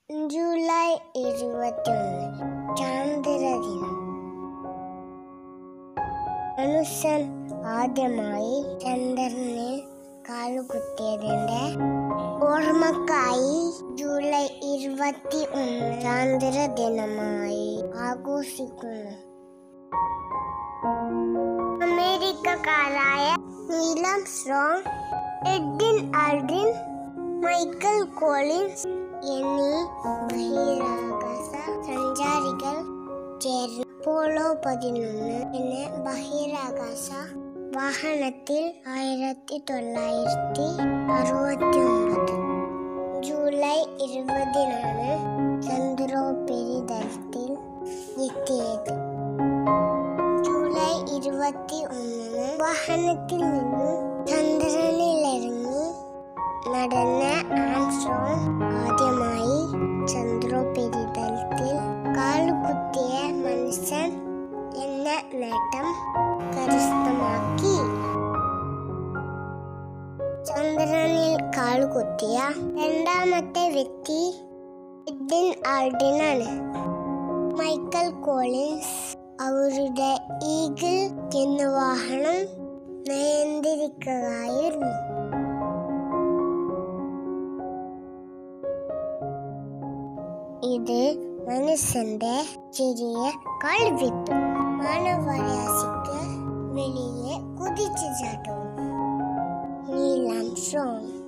July ഇരുപത്തിയൊന്ന് ചാന്ദ്രദിനം മനുഷ്യൻ ആദ്യമായി ചന്ദ്രനെ കാലുകുത്തിയതിന്റെ ഓർമ്മക്കായി ജൂലൈ ഇരുപത്തി ഒന്ന് ചാന്ദ്രദിനമായി ആഘോഷിക്കുന്നു അമേരിക്കക്കാരായ Neil Armstrong Edwin Aldrin Michael Collins എന്നീ ബഹിരാകാശ സഞ്ചാരികൾ ചേർന്ന് പോളോ പതിനൊന്ന് എന്ന ബഹിരാകാശ വാഹനത്തിൽ ആയിരത്തി തൊള്ളായിരത്തി അറുപത്തി ഒമ്പത് ജൂലൈ ഇരുപതിനാണ് ചന്ദ്രോപരിതലത്തിൽ എത്തിയത് ജൂലൈ ഇരുപത്തി ഒന്നിന് വാഹനത്തിൽ നിന്നും ചന്ദ്രനിലിറങ്ങി നടന്ന ആംസ്ട്രോങ് ആദ്യമായി ചന്ദ്രോപരിതലത്തിൽ കാലുകുത്തിയ മനുഷ്യൻ എന്ന നേട്ടം കരസ്ഥമാക്കി ചന്ദ്രനിൽ കാലുകുത്തിയ രണ്ടാമത്തെ വ്യക്തി എഡ്വിൻ ആൾഡിനാണ് മൈക്കൽ കോളിൻസ് അവരുടെ ഈഗിൾ എന്ന വാഹനം നിയന്ത്രിക്കുകയായിരുന്നു ഇത് മനുഷ്യന്റെ ചെറിയ കളിവിട്ടു മാനവരാശിക്ക് വെളിയെ കുതിച്ചു ചാട്ടവും നീലാം സ്ട്രോങ്